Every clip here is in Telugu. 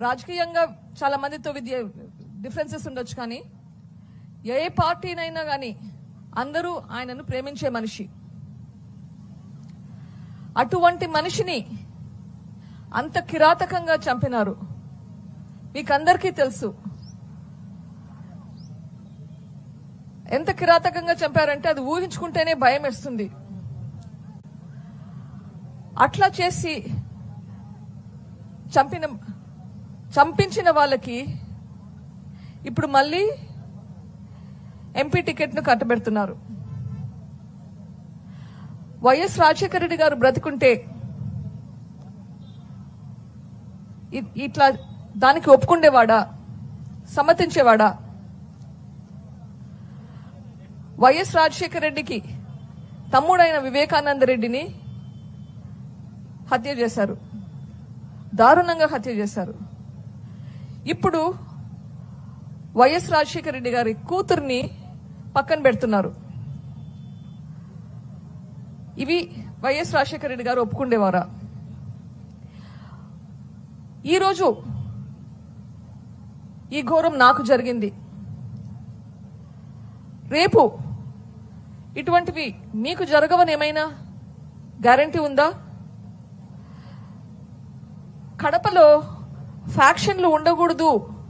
రాజకీయంగా చాలా మందితో విద్య డిఫరెన్సెస్ ఉండొచ్చు కానీ ఏ పార్టీనైనా కానీ అందరూ ఆయనను ప్రేమించే మనిషి అటువంటి మనిషిని అంత కిరాతకంగా చంపినారు మీకందరికీ తెలుసు ఎంత కిరాతకంగా చంపారంటే అది ఊహించుకుంటేనే భయం వేస్తుంది అట్లా చేసి చంపిన చంపించిన వాళ్ళకి ఇప్పుడు మళ్ళీ ఎంపీ టికెట్ను కట్టబెడుతున్నారు వైఎస్ రాజశేఖర రెడ్డి గారు బ్రతికుంటే ఇ- ఇట్లా దానికి ఒప్పుకుండేవాడా సమ్మతించేవాడా వైఎస్ రాజశేఖర రెడ్డికి తమ్ముడైన వివేకానంద రెడ్డిని హత్య చేశారు దారుణంగా హత్య చేశారు ఇప్పుడు వైఎస్ రాజశేఖర రెడ్డి గారి కూతుర్ని పక్కన పెడుతున్నారు ఇవి వైఎస్ రాజశేఖర రెడ్డి గారు ఒప్పుకుండేవారా ఈరోజు ఈ ఘోరం నాకు జరిగింది రేపు ఇటువంటివి మీకు జరగవని ఏమైనా గ్యారంటీ ఉందా కడపలో ఫ్యాక్షన్లు ఉండకూడదు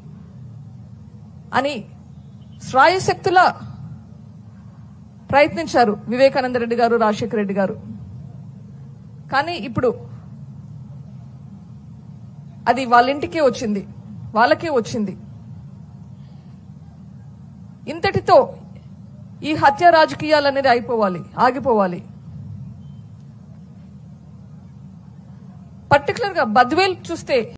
అని శ్రాయశక్తుల ప్రయత్నించారు వివేకానంద రెడ్డి గారు రాజశేఖర రెడ్డి గారు కానీ ఇప్పుడు అది వాళ్ళ ఇంటికే వచ్చింది వాళ్ళకే వచ్చింది ఇంతటితో ఈ హత్య రాజకీయాలు అనేది అయిపోవాలి ఆగిపోవాలి పర్టికులర్ గా బద్వేల్ చూస్తే